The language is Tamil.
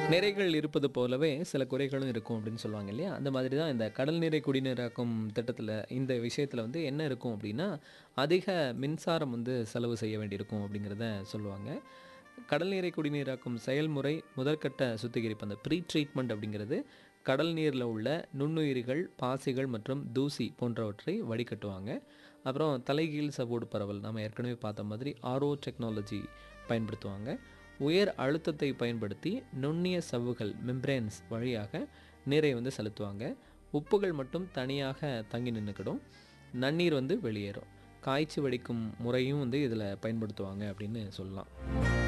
நிறைகள் இருப்பது போலவே சில குறைகளும் இருக்கும் அப்படின்னு சொல்லுவாங்க இல்லையா அந்த மாதிரி தான் இந்த கடல் நீரை குடிநீராக்கும் திட்டத்தில் இந்த விஷயத்தில் வந்து என்ன இருக்கும் அப்படின்னா அதிக மின்சாரம் வந்து செலவு செய்ய வேண்டியிருக்கும் அப்படிங்கிறத சொல்லுவாங்க கடல் நீரை குடிநீராக்கும் செயல்முறை முதற்கட்ட சுத்திகரிப்பு அந்த ப்ரீ ட்ரீட்மெண்ட் அப்படிங்கிறது கடல் நீரில் உள்ள நுண்ணுயிரிகள் பாசிகள் மற்றும் தூசி போன்றவற்றை வடிகட்டுவாங்க அப்புறம் தலைகீழ் சவோடு பரவல் நம்ம ஏற்கனவே பார்த்த மாதிரி ஆர்ஓ டெக்னாலஜி பயன்படுத்துவாங்க உயர் அழுத்தத்தை பயன்படுத்தி நுண்ணிய சவ்வுகள் மெம்ப்ரேன்ஸ் வழியாக நீரை வந்து செலுத்துவாங்க உப்புகள் மட்டும் தனியாக தங்கி நின்றுக்கிடும் நன்னீர் வந்து வெளியேறும் காய்ச்சி வடிக்கும் முறையும் வந்து இதில் பயன்படுத்துவாங்க அப்படின்னு சொல்லலாம்